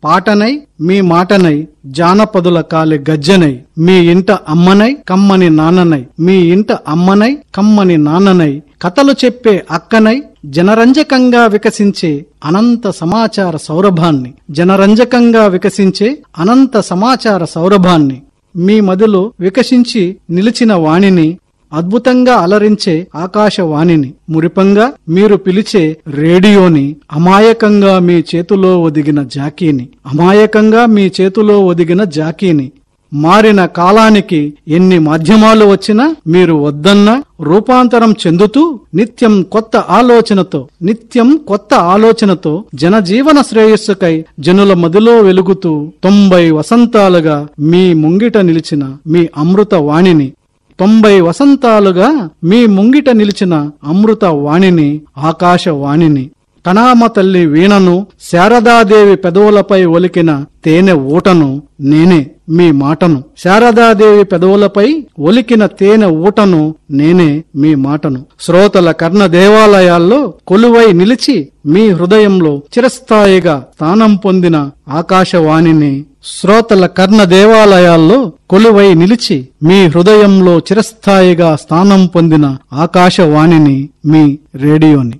పాటనై మీ మాటనై జానపదుల కాలి గజ్జనై మీ ఇంట అమ్మనై కమ్మని నాన్ననై మీ ఇంట అమ్మనై కమ్మని నాన్ననై కథలు చెప్పే అక్కనై జనరంజకంగా వికసించే అనంత సమాచార సౌరభాన్ని జనరంజకంగా వికసించే అనంత సమాచార సౌరభాన్ని మీ మదిలో వికసించి నిలిచిన వాణిని అద్భుతంగా అలరించే ఆకాశవాణిని మురిపంగా మీరు పిలిచే రేడియోని అమాయకంగా మీ చేతిలో ఒదిగిన జాకీని అమాయకంగా మీ చేతిలో ఒదిగిన జాకీని మారిన కాలానికి ఎన్ని మాధ్యమాలు వచ్చినా మీరు వద్దన్నా రూపాంతరం చెందుతూ నిత్యం కొత్త ఆలోచనతో నిత్యం కొత్త ఆలోచనతో జనజీవన శ్రేయస్సుకై జనుల మదిలో వెలుగుతూ తొంభై వసంతాలుగా మీ ముంగిట నిలిచిన మీ అమృత వాణిని తొంభై వసంతాలుగా మీ ముంగిట నిలిచిన అమృత వాణిని ఆకాశవాణిని కణామ తల్లి వీణను శారదాదేవి పెదవులపై ఒలికిన తేనె ఊటను నేనే మీ మాటను శారదాదేవి పెదవులపై ఒలికిన తేనె ఊటను నేనే మీ మాటను శ్రోతల కర్ణ దేవాలయాల్లో కొలువై నిలిచి మీ హృదయంలో చిరస్థాయిగా స్థానం పొందిన ఆకాశవాణిని శ్రోతల కర్ణ దేవాలయాల్లో కొలువై నిలిచి మీ హృదయంలో చిరస్థాయిగా స్థానం పొందిన ఆకాశవాణిని మీ రేడియోని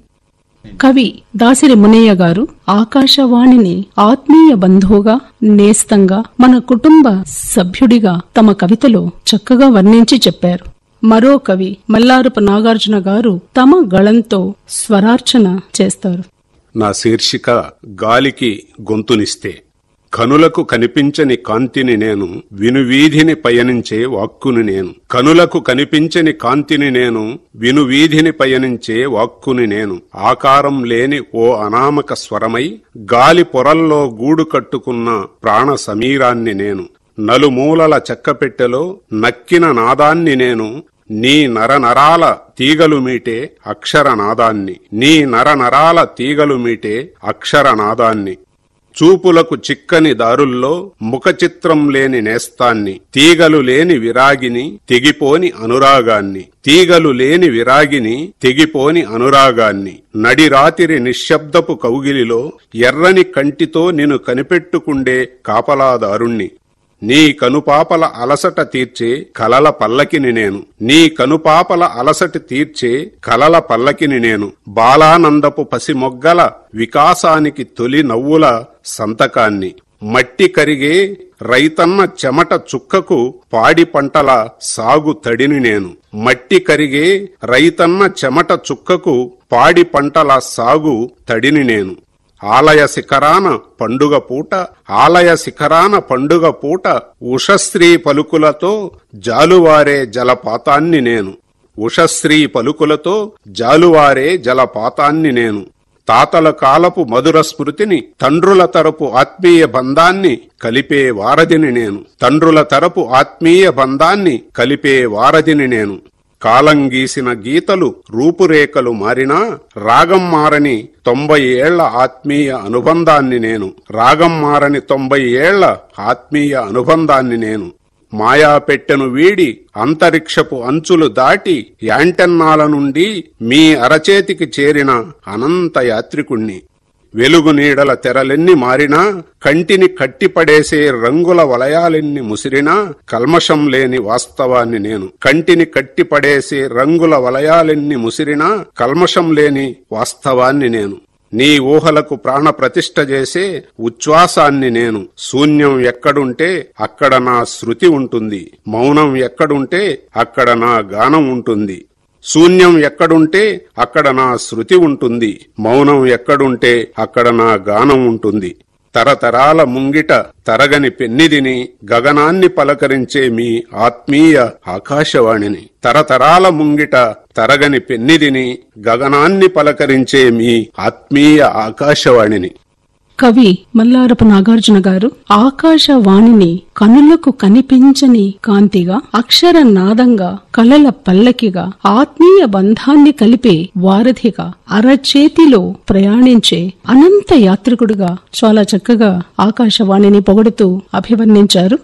కవి దాసిరి మునయ్య గారు ఆకాశవాణిని ఆత్మీయ బంధువుగా నేస్తంగా మన కుటుంబ సభ్యుడిగా తమ కవితలో చక్కగా వర్ణించి చెప్పారు మరో కవి మల్లారపు నాగార్జున గారు తమ గళంతో స్వరార్చన చేస్తారు నా శీర్షిక గాలికి గొంతునిస్తే కనులకు కనిపించని కాంతిని నేను వినువీధిని పయనించే వాక్కుని నేను కనులకు కనిపించని కాంతిని నేను వినువీధిని పయనించే వాక్కుని నేను ఆకారం లేని ఓ అనామక స్వరమై గాలి పొరల్లో గూడు కట్టుకున్న ప్రాణ సమీరాన్ని నేను నలుమూలల చెక్కపెట్టెలో నక్కిన నాదాన్ని నేను నీ నరనరాల తీగలు మీటే అక్షర నాదాన్ని నీ నరనరాల తీగలు మీటే అక్షర నాదాన్ని చూపులకు చిక్కని దారుల్లో ముఖ చిత్రం లేని నేస్తాన్ని తీగలు లేని విరాగిని తెగిపోని అనురాగాన్ని తీగలు లేని విరాగిని తెగిపోని అనురాగాన్ని నడిరాతిరి నిశ్శబ్దపు కౌగిలిలో ఎర్రని కంటితో నిన్ను కనిపెట్టుకుండే కాపలాదారుణ్ణి నీ కనుపాపల అలసట తీర్చే కలల పల్లకిని నేను నీ కనుపాపల అలసట తీర్చే కలల పల్లకిని నేను బాలానందపు పసిమొగ్గల వికాసానికి తొలి నవ్వుల సంతకాన్ని మట్టి కరిగే రైతన్న చెమట చుక్కకు పాడి పంటల సాగు తడిని నేను మట్టి కరిగే రైతన్న చెమట చుక్కకు పాడి పంటల సాగు తడిని నేను ఆలయ శిఖరాన పండుగ పూట ఆలయ శిఖరాన పండుగ పూట ఉషశ్రీ పలుకులతో జాలువారే జలపాతాన్ని నేను ఉషశ్రీ పలుకులతో జాలువారే జలపాతాన్ని నేను తాతల కాలపు మధుర స్మృతిని తండ్రుల తరపు ఆత్మీయ బంధాన్ని కలిపే వారధిని నేను తండ్రుల తరపు ఆత్మీయ బంధాన్ని కలిపే వారధిని నేను కాలం గీసిన గీతలు రూపురేఖలు మారినా రాగం మారని తొంభై ఏళ్ల ఆత్మీయ అనుబంధాన్ని నేను రాగం మారని తొంభై ఏళ్ల ఆత్మీయ అనుబంధాన్ని నేను మాయా పెట్టెను వీడి అంతరిక్షపు అంచులు దాటి యాంటెన్నాల నుండి మీ అరచేతికి చేరిన అనంత యాత్రికుణ్ణి వెలుగు నీడల తెరలెన్ని మారినా కంటిని కట్టిపడేసే రంగుల వలయాలెన్ని ముసిరినా కల్మషం లేని వాస్తవాన్ని నేను కంటిని కట్టిపడేసే రంగుల వలయాలెన్ని ముసిరినా కల్మషం లేని వాస్తవాన్ని నేను నీ ఊహలకు ప్రాణ ప్రతిష్ఠ చేసే ఉచ్ఛ్వాసాన్ని నేను శూన్యం ఎక్కడుంటే అక్కడ నా శృతి ఉంటుంది మౌనం ఎక్కడుంటే అక్కడ నా గానం ఉంటుంది శూన్యం ఎక్కడుంటే అక్కడ నా శృతి ఉంటుంది మౌనం ఎక్కడుంటే అక్కడ నా గానం ఉంటుంది తరతరాల ముంగిట తరగని పెన్నిదిని గగనాన్ని పలకరించే మీ ఆత్మీయ ఆకాశవాణిని తరతరాల ముంగిట తరగని పెన్నిదిని గగనాన్ని పలకరించే మీ ఆత్మీయ ఆకాశవాణిని కవి మల్లారపు నాగార్జున గారు ఆకాశవాణిని కనులకు కనిపించని కాంతిగా అక్షర నాదంగా కలల పల్లకిగా ఆత్మీయ బంధాన్ని కలిపే వారధిగా అరచేతిలో ప్రయాణించే అనంత యాత్రికుడుగా చాలా చక్కగా ఆకాశవాణిని పొగడుతూ అభివర్ణించారు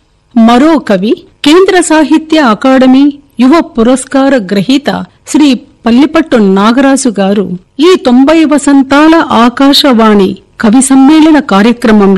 మరో కవి కేంద్ర సాహిత్య అకాడమీ యువ పురస్కార గ్రహీత శ్రీ పల్లిపట్టు నాగరాజు గారు ఈ తొంభై వసంతాల ఆకాశవాణి కవి సమ్మేళన కార్యక్రమంలో